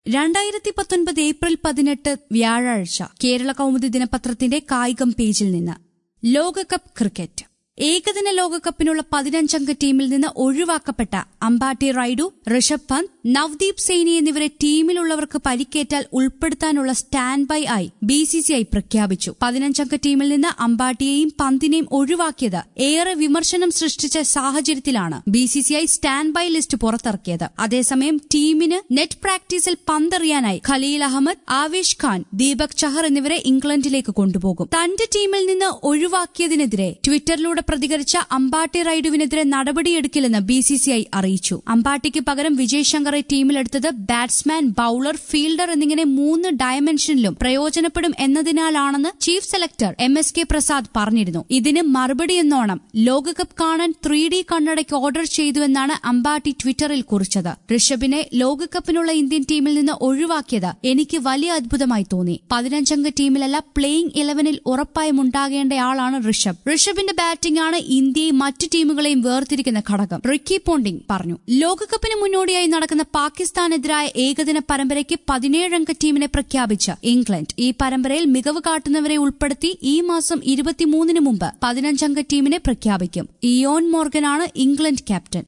രണ്ടായിരത്തി പത്തൊൻപത് ഏപ്രിൽ പതിനെട്ട് വ്യാഴാഴ്ച കേരള കൗമുദി ദിനപത്രത്തിന്റെ കായികം പേജിൽ നിന്ന് ലോകകപ്പ് ക്രിക്കറ്റ് ഏകദിന ലോകകപ്പിനുള്ള പതിനഞ്ചംഗ ടീമിൽ നിന്ന് ഒഴിവാക്കപ്പെട്ട അമ്പാട്ടി റൈഡു ഋഷഭ് പന്ത് നവ്ദീപ് സൈനി എന്നിവരെ ടീമിലുള്ളവർക്ക് പരിക്കേറ്റാൽ ഉൾപ്പെടുത്താനുള്ള സ്റ്റാൻഡ് ബൈ ആയി ബിസിസിഐ പ്രഖ്യാപിച്ചു പതിനഞ്ചംഗ ടീമിൽ നിന്ന് അമ്പാട്ടിയെയും പന്തിനെയും ഒഴിവാക്കിയത് ഏറെ വിമർശനം സൃഷ്ടിച്ച സാഹചര്യത്തിലാണ് ബിസിസിഐ സ്റ്റാൻഡ് ബൈ ലിസ്റ്റ് പുറത്തിറക്കിയത് അതേസമയം ടീമിന് നെറ്റ് പ്രാക്ടീസിൽ പന്തെറിയാനായി ഖലീൽ അഹമ്മദ് ആവേശ് ഖാൻ ദീപക് ചഹർ എന്നിവരെ ഇംഗ്ലണ്ടിലേക്ക് കൊണ്ടുപോകും തന്റെ ടീമിൽ നിന്ന് ഒഴിവാക്കിയതിനെതിരെ ട്വിറ്ററിലൂടെ പ്രതികരിച്ച അമ്പാട്ടി റൈഡുവിനെതിരെ നടപടിയെടുക്കില്ലെന്ന് ബിസിസിഐ അറിയിച്ചു അമ്പാട്ടിക്ക് പകരം വിജയ് ശങ്കറെ ടീമിലെടുത്തത് ബാറ്റ്സ്മാൻ ബൌളർ ഫീൽഡർ എന്നിങ്ങനെ മൂന്ന് ഡയമെൻഷനിലും പ്രയോജനപ്പെടും എന്നതിനാലാണെന്ന് chief selector M S K Prasad പറഞ്ഞിരുന്നു ഇതിന് മറുപടിയെന്നോണം ലോകകപ്പ് കാണാൻ ത്രീ ഡി കണ്ണടയ്ക്ക് ഓർഡർ ചെയ്തുവെന്നാണ് അമ്പാട്ടി ട്വിറ്ററിൽ കുറിച്ചത് ഋഷഭിനെ ലോകകപ്പിനുള്ള ഇന്ത്യൻ ടീമിൽ നിന്ന് ഒഴിവാക്കിയത് എനിക്ക് വലിയ അത്ഭുതമായി തോന്നി പതിനഞ്ചംഗ ടീമിലല്ല പ്ലേയിംഗ് ഇലവനിൽ ഉറപ്പായും ഉണ്ടാകേണ്ടയാളാണ് ഋഷഭ് ഋഷഭിന്റെ ബാറ്റിംഗ് ആണ് ഇന്ത്യയും മറ്റു ടീമുകളെയും വേർതിരിക്കുന്ന ഘടകം റിക്കി പോണ്ടിംഗ് പറഞ്ഞു ലോകകപ്പിന് മുന്നോടിയായി നടക്കുന്ന പാകിസ്ഥാനെതിരായ ഏകദിന പരമ്പരയ്ക്ക് പതിനേഴംഗ ടീമിനെ പ്രഖ്യാപിച്ച് ഇംഗ്ലണ്ട് ഈ പരമ്പരയിൽ മികവ് കാട്ടുന്നവരെ ഉൾപ്പെടുത്തി ഈ മാസം ഇരുപത്തിമൂന്നിന് മുമ്പ് പതിനഞ്ചംഗ ടീമിനെ പ്രഖ്യാപിക്കും ഇയോൺ മോർഗനാണ് ഇംഗ്ലണ്ട് ക്യാപ്റ്റൻ